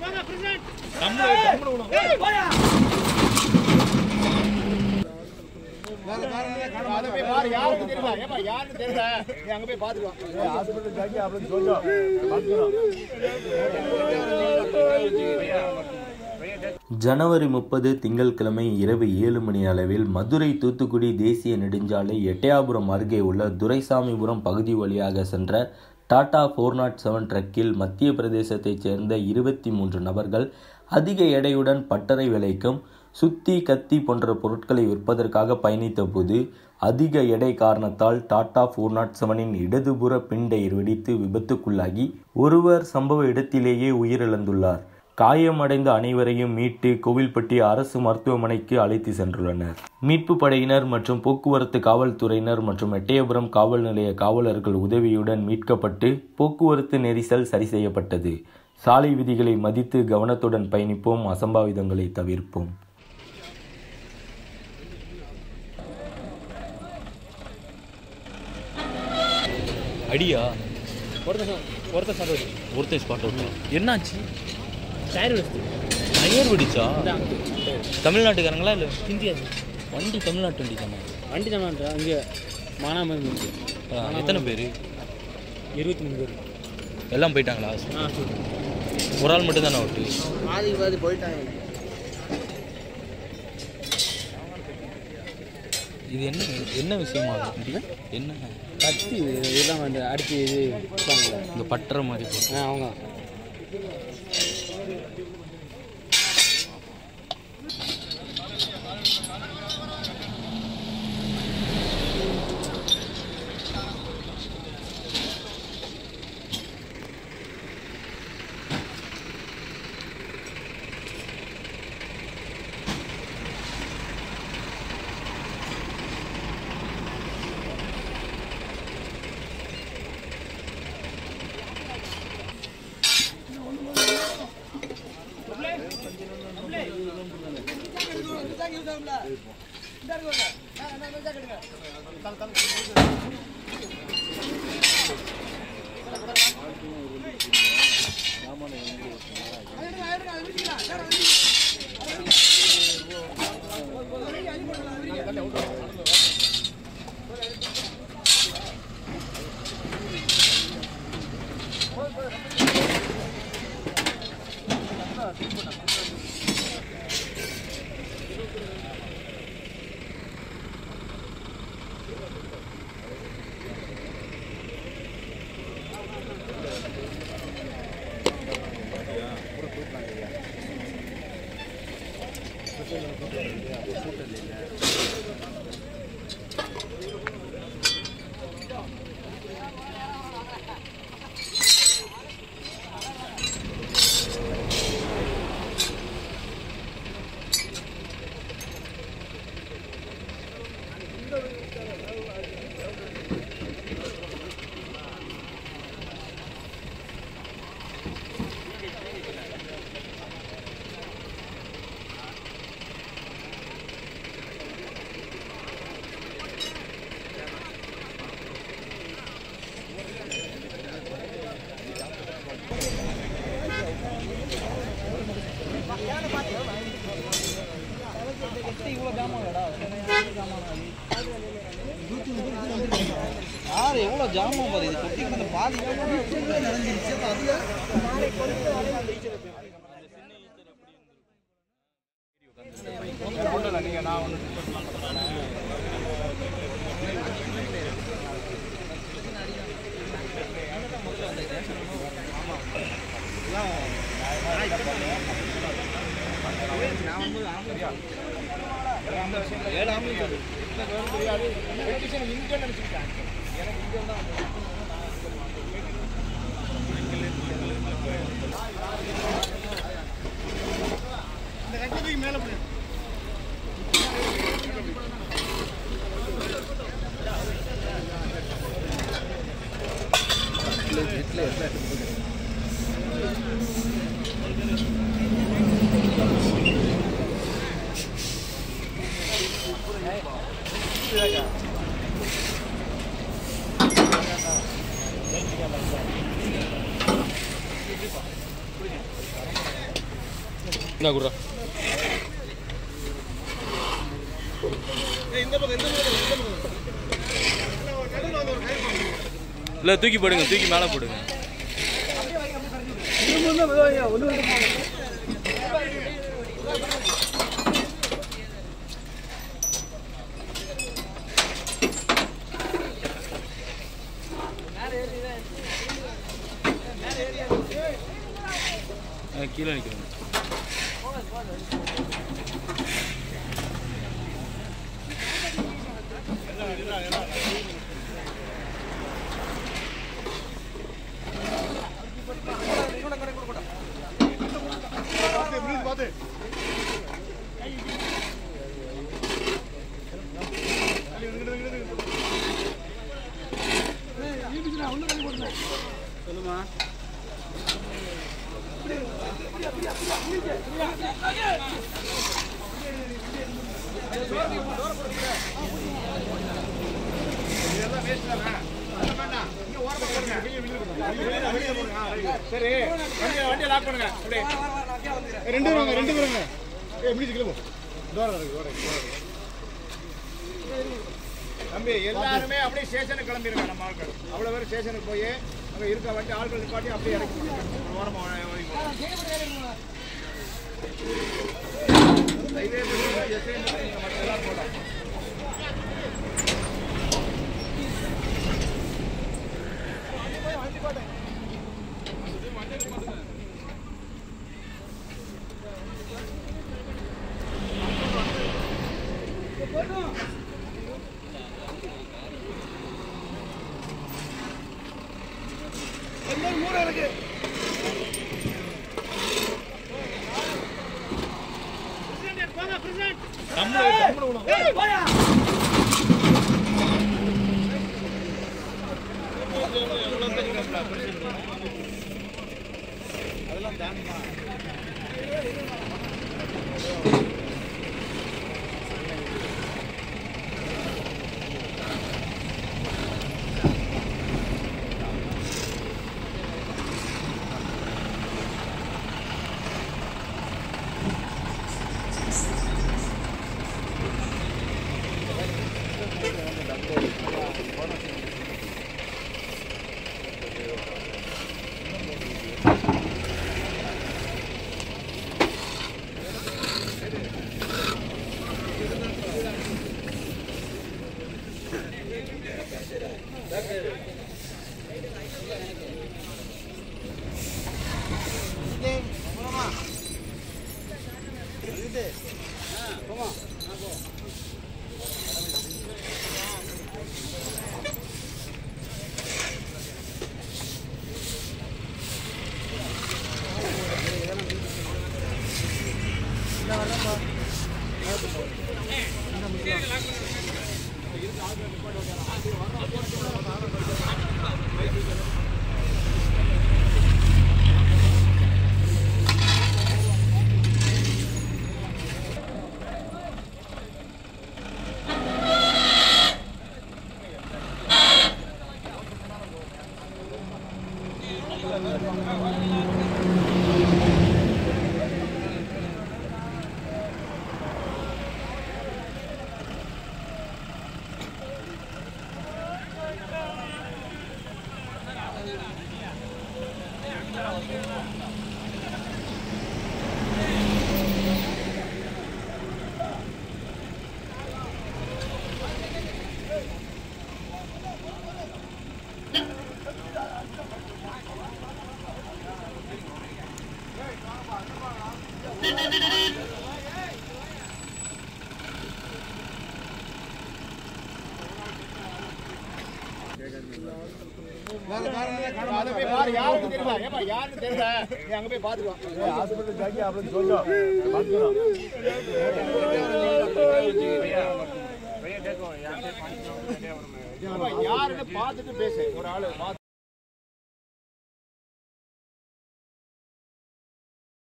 அதை போய் பாரு யாருக்கு தெரியல ஏப்பா யாருக்கு தெரியல நீ அங்க போய் பாத்துக்கலாம் ஹாஸ்பிட்டல் ஜாக்கி அப்படின்னு சொல்லுவோம் ஜனவரி முப்பது திங்கட்கிழமை இரவு ஏழு மணி அளவில் மதுரை தூத்துக்குடி தேசிய நெடுஞ்சாலை எட்டயாபுரம் அருகே உள்ள துரைசாமிபுரம் பகுதி வழியாக சென்ற டாடா ஃபோர் நாட் செவன் ட்ரக்கில் மத்திய பிரதேசத்தைச் சேர்ந்த இருபத்தி மூன்று நபர்கள் அதிக எடையுடன் பட்டறை விலைக்கும் சுத்தி கத்தி போன்ற பொருட்களை விற்பதற்காக பயணித்த போது அதிக எடை காரணத்தால் டாடா ஃபோர் நாட் செவனின் இடதுபுற பின் டயர் வெடித்து விபத்துக்குள்ளாகி ஒருவர் சம்பவ இடத்திலேயே உயிரிழந்துள்ளார் காயமடைந்த அனைவரையும் மீட்டு கோவில்பட்டி அரசு மருத்துவமனைக்கு அழைத்து சென்றுள்ளனர் மீட்பு படையினர் மற்றும் போக்குவரத்து காவல்துறையினர் மற்றும் எட்டயபுரம் காவல் நிலைய காவலர்கள் உதவியுடன் மீட்கப்பட்டு போக்குவரத்து நெரிசல் சரி செய்யப்பட்டது சாலை விதிகளை மதித்து கவனத்துடன் பயணிப்போம் அசம்பாவிதங்களை தவிர்ப்போம் அடியா ஒருத்தன் ஒருத்தன் சாப்பிடு ஒருத்தன் ஸ்பாட் அவுட் என்னாச்சு டயர் வச்சு டயர் வெடிச்சா தமிழ்நாட்டுக்காரங்களா இல்லை ஹிந்தி அது வண்டி தமிழ்நாட்டு வண்டி தானே வண்டி நம்ம அங்கே மானாமரம் இருக்கு ஆ, எத்தனை பேர் இருபத்தி மூணு பேர் எல்லாம் போயிட்டாங்களா ஆ சரி ஒரு ஆள் மட்டும் தானே அவுட்டு பாதிக்கு பாதி போயிட்டாங்க இது என்ன என்ன விஷயமா அது? என்ன கத்தி இதெல்லாம் வந்து அடிச்சு இது விற்பாங்களே இந்த பட்டற மாதிரி போட்டு. ஆ அவங்க யார் எவ்வளோ ஜாமான் பாரு இது கொட்டி கிடந்த பாதி இந்த குடுறா இல்லை தூக்கி போடுங்க தூக்கி மேலே போடுங்க ஆ, கீழே நிற்கிறேன் சொல்லுமா சரி வண்டியை வண்டியை லாக் பண்ணுங்க அப்படியே ரெண்டு பேருங்க ரெண்டு பேருங்க ஏ முடிச்சு கிளம்பு தூரம் இருக்கு தூரம் இருக்கு, தூரம் இருக்கு. தம்பி எல்லாருமே அப்படியே ஸ்டேஷனுக்கு கிளம்பிடுங்க நம்ம ஆட்கள் அவ்வளோ பேர் ஸ்டேஷனுக்கு போய் அங்கே இருக்க வண்டி ஆட்கள் நிப்பாட்டி அப்படியே இறக்கி ஒரு ஓரமா ஒதுங்கி போங்க. இதே மாதிரி எஸ்ஐ மற்ற எல்லாம் போகலாம் அதை போய் பாரு, யாருக்கும் தெரியல. ஏப்பா, யாருக்கும் தெரியல. நீ அங்க போய் பாத்துட்டு வா. ஏய், hospital ஜாக்கி அப்படின்னு சொல்லிட்டோம். பாத்துக்கிறோம். ஏப்பா, யாருன்னு பார்த்துட்டு பேசு ஒரு ஆளு பார்த்து